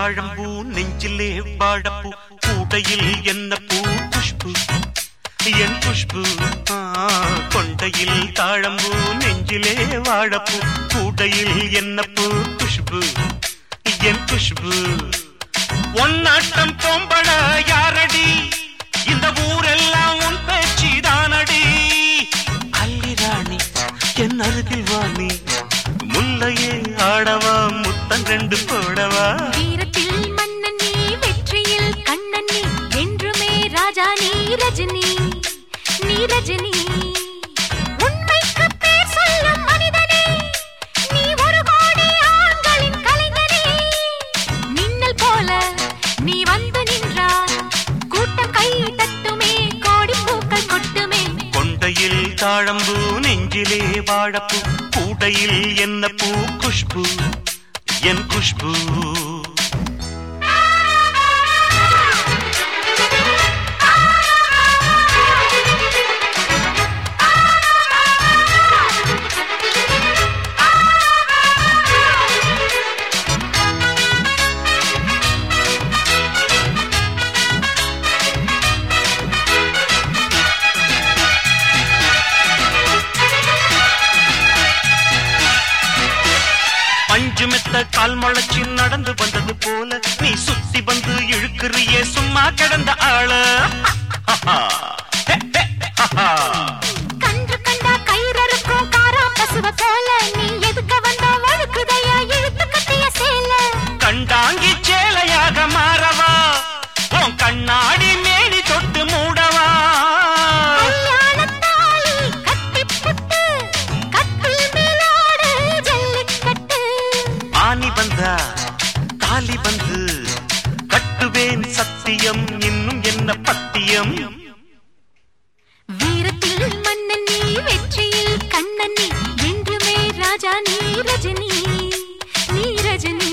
தாழம்பூ நெஞ்சிலே வாழப்பூ கூடையில் என்ன பூ குஷ்பு என் குஷ்பு ஆ, கொண்டையில் தாழம்பூ நெஞ்சிலே வாழப்பூ கூடையில் என்ன பூ குஷ்பு என் குஷ்பு ஒன்னாட்டம் பொம்பள யாரடி இந்த ஊரெல்லாம் உன் பேச்சு தானடி அல்லி ராணி என் அருகில் வாணி முல்லையே ஆடவா முத்தன் ரெண்டு போடவா வீரத்தில் மன்னன் நீ வெற்றியில் கண்ணன் நீ என்றுமே ராஜா நீ ரஜினி நீ ரஜினி உண்மைக்கு பேர் சொல்லும் மனிதனே நீ ஒரு கோடி ஆண்களின் கலைஞனே மின்னல் போல நீ வந்து நின்றால் கூட்டம் கை தட்டுமே கோடி பூக்கள் கொட்டுமே கொண்டையில் தாழம்பூ நெஞ்சிலே வாழப்பூ கூடையில் என்ன பூ குஷ்பு என் குஷ்பு பஞ்சு மெத்த கால் முளைச்சு நடந்து வந்தது போல நீ சுத்தி வந்து இழுக்கிறியே சும்மா கிடந்த ஆள கன்று கண்டா கயிறறுக்கும் காரா பசுவ போல நீ எதுக்க வந்தா வழுக்குதையா இழுத்து கட்டிய சேல கண்டாங்கி சேலையாக மாறவா உன் கண்ணாடி மேனி தொட்டு மூடவா கல்யாணத்தாலி கட்டிப்புட்டு கட்டில் மேலாடு ஜல்லிக்கட்டு ஆனி வந்தா தாலி வந்து கட்டுவேன் சத்தியம் இன்னும் என்ன பத்தியம் வீரத்தில் மன்னன் நீ வெற்றியில் கண்ணன் நீ என்றுமே ராஜா நீ ரஜினி நீ ரஜினி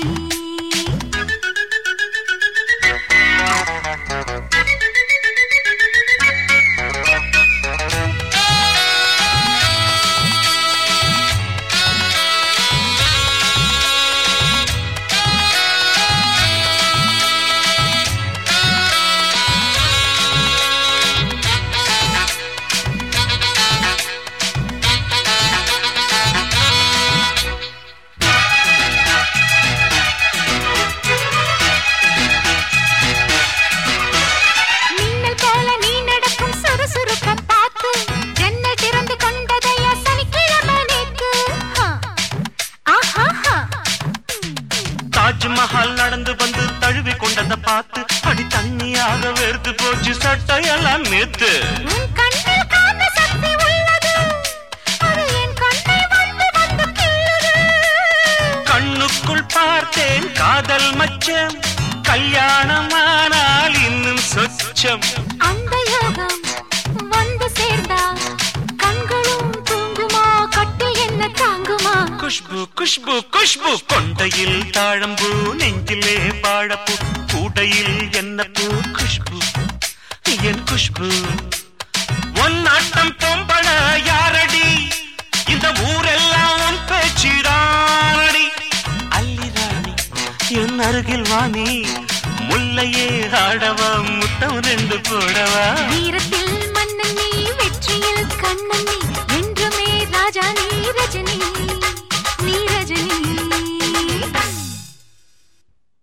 மின்னல் போல நீ நடக்கும் சுறுசுறுப்ப பார்த்து ஜன்னல் திறந்து கொண்டதையா சனிக்கிழமை நேத்து ஹா. ஆஹாஹா. தாஜ்மஹால் நடந்து வந்து தழுவி கொண்டத பார்த்து அடி தண்ணியாக வெறுத்து போச்சு சட்டையெல்லாம் நேத்து உன் கண்ணில் காந்த சக்தி உள்ளது அது என் கண்ணை வந்து வந்து கிள்ளுது கண்ணுக்குள் பார்த்தேன் காதல் மச்சம் கல்யாணமானால் இன்னும் சொச்சம் அந்த யோகம் வந்து சேர்ந்தா கண்களும் தூங்குமா கட்டில் என்ன தாங்குமா குஷ்பு குஷ்பு குஷ்பு கொண்டையில் தாழம்பூ நெஞ்சிலே வாழப்பூ கூடையில் என்ன பூ குஷ்பு என் குஷ்பு ஒன்னாட்டம் பொம்பள யாரடி இந்த ஊரெல்லாம் உன் பேச்சிடானடி அல்லி ராணி என் அருகில் வாணி முல்லையே ஆடவா முத்தம் ரெண்டு போடவா வீரத்தில்